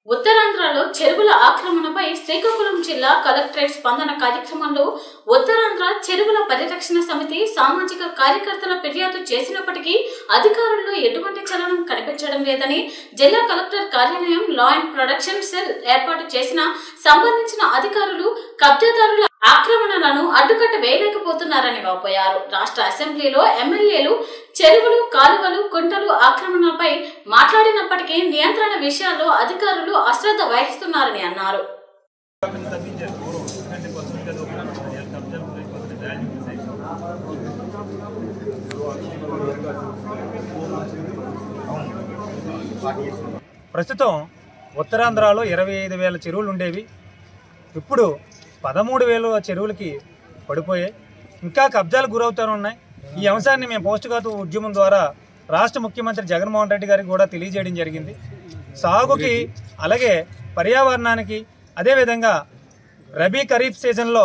ఉత్తరాంధ్రలో చెరువుల ఆక్రమణపై శ్రీకాకుళం జిల్లా కలెక్టరేట్ స్పందన కార్యక్రమంలో ఉత్తరాంధ్ర చెరువుల పరిరక్షణ సమితి సామాజిక కార్యకర్తల ఫిర్యాదు చేసినప్పటికీ అధికారుల్లో ఎటువంటి చలనం కనిపించడం లేదని జిల్లా కలెక్టర్ కార్యాలయం లా అండ్ ప్రొడక్షన్ సెల్ ఏర్పాటు చేసిన సంబంధించిన అధికారులు కబ్జాదారుల ఆక్రమణలను అడ్డుకట్ట వేయలేకపోతున్నారని వాపోయారు రాష్ట్ర అసెంబ్లీలో ఎమ్మెల్యేలు చెరువులు కాలువలు కుంటలు ఆక్రమణలపై మాట్లాడినప్పటికీ నియంత్రణ విషయాల్లో అధికారులు అశ్రద్ధ వహిస్తున్నారని అన్నారు తగ్గించారు ఎందుకంటే కొంచెం ఇంకా దూరం కబ్జాలు గురించి కొంచెం వాల్యూ ప్రస్తుతం ఉత్తరాంధ్రలో ఇరవై ఐదు వేల చెరువులు ఉండేవి ఇప్పుడు పదమూడు వేల చెరువులకి పడిపోయాయి ఇంకా కబ్జాలు గురవుతూనే ఉన్నాయి ఈ అంశాన్ని మేము పోస్టుఘాతు ఉద్యమం ద్వారా రాష్ట్ర ముఖ్యమంత్రి జగన్మోహన్ రెడ్డి గారికి కూడా తెలియజేయడం జరిగింది సాగుకి అలాగే పర్యావరణానికి అదేవిధంగా రబీ ఖరీఫ్ సీజన్లో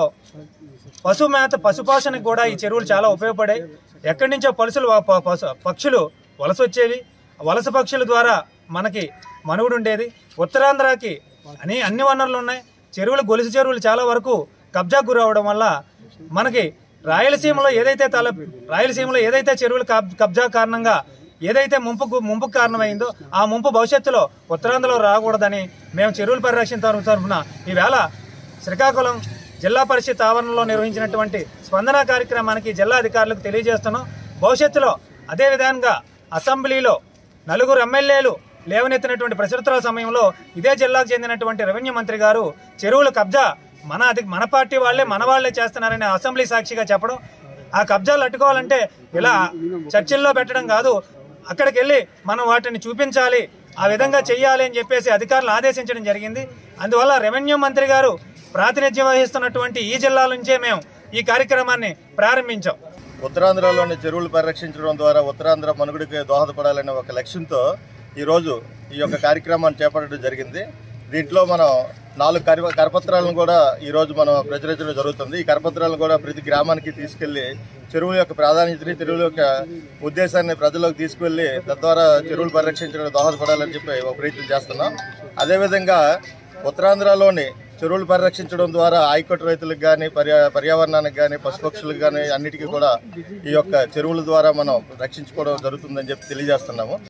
పశు మేత పశుపోషణకు కూడా ఈ చెరువులు చాలా ఉపయోగపడాయి ఎక్కడి నుంచో పలుసులు ప- పశు- పక్షులు వలస వచ్చేవి వలస పక్షుల ద్వారా మనకి మనుగుడు ఉండేది ఉత్తరాంధ్రకి అని అన్ని వనరులు ఉన్నాయి చెరువులు గొలుసు చెరువులు చాలా వరకు కబ్జా గురవడం వల్ల మనకి రాయలసీమలో ఏదైతే తల రాయలసీమలో ఏదైతే చెరువులు కబ్- కబ్జా కారణంగా ఏదైతే ముంపుకు ముంపుకు కారణమైందో ఆ ముంపు భవిష్యత్తులో ఉత్తరాంధ్రలో రాకూడదని మేము చెరువుల పరిరక్షణ తరఫు- తరఫున ఈవేళ శ్రీకాకుళం జిల్లా పరిషత్ ఆవరణలో నిర్వహించినటువంటి స్పందన కార్యక్రమానికి జిల్లా అధికారులకు తెలియజేస్తున్నాం భవిష్యత్తులో అదే విధంగా అసెంబ్లీలో నలుగురు ఎమ్మెల్యేలు లేవనెత్తినటువంటి ప్రశ్నోత్తరాల సమయంలో ఇదే జిల్లాకు చెందినటువంటి రెవెన్యూ మంత్రి గారు చెరువుల కబ్జా మన అధి మన పార్టీ వాళ్ళే మన వాళ్ళే చేస్తున్నారని అసెంబ్లీ సాక్షిగా చెప్పడం ఆ కబ్జాలు అడ్డుకోవాలంటే ఇలా చర్చిల్లో పెట్టడం కాదు అక్కడికి వెళ్ళి మనం వాటిని చూపించాలి ఆ విధంగా చెయ్యాలి అని చెప్పేసి అధికారులు ఆదేశించడం జరిగింది అందువల్ల రెవెన్యూ మంత్రి గారు ప్రాతినిధ్యం వహిస్తున్నటువంటి ఈ జిల్లా నుంచే మేము ఈ కార్యక్రమాన్ని ప్రారంభించాం ఉత్తరాంధ్రలోని చెరువులు పరిరక్షించడం ద్వారా ఉత్తరాంధ్ర మనుగడికి దోహదపడాలనే ఒక లక్ష్యంతో ఈరోజు ఈ యొక్క కార్యక్రమాన్ని చేపట్టడం జరిగింది దీంట్లో మనం నాలుగు కర కరపత్రాలను కూడా ఈరోజు మనం ప్రచురించడం జరుగుతుంది ఈ కరపత్రాలను కూడా ప్రతి గ్రామానికి తీసుకెళ్లి చెరువుల యొక్క ప్రాధాన్యతని చెరువుల యొక్క ఉద్దేశాన్ని ప్రజల్లోకి తీసుకువెళ్ళి తద్వారా చెరువులు పరిరక్షించడానికి దోహదపడాలని చెప్పి ఒక ప్రయత్నం చేస్తున్నాం అదేవిధంగా ఉత్తరాంధ్రలోని చెరువులు పరిరక్షించడం ద్వారా ఆయకట్టు రైతులకు కానీ పర్యా పర్యావరణానికి కానీ పశుపక్షులకు కానీ అన్నిటికీ కూడా ఈ యొక్క చెరువుల ద్వారా మనం రక్షించుకోవడం జరుగుతుందని చెప్పి తెలియజేస్తున్నాము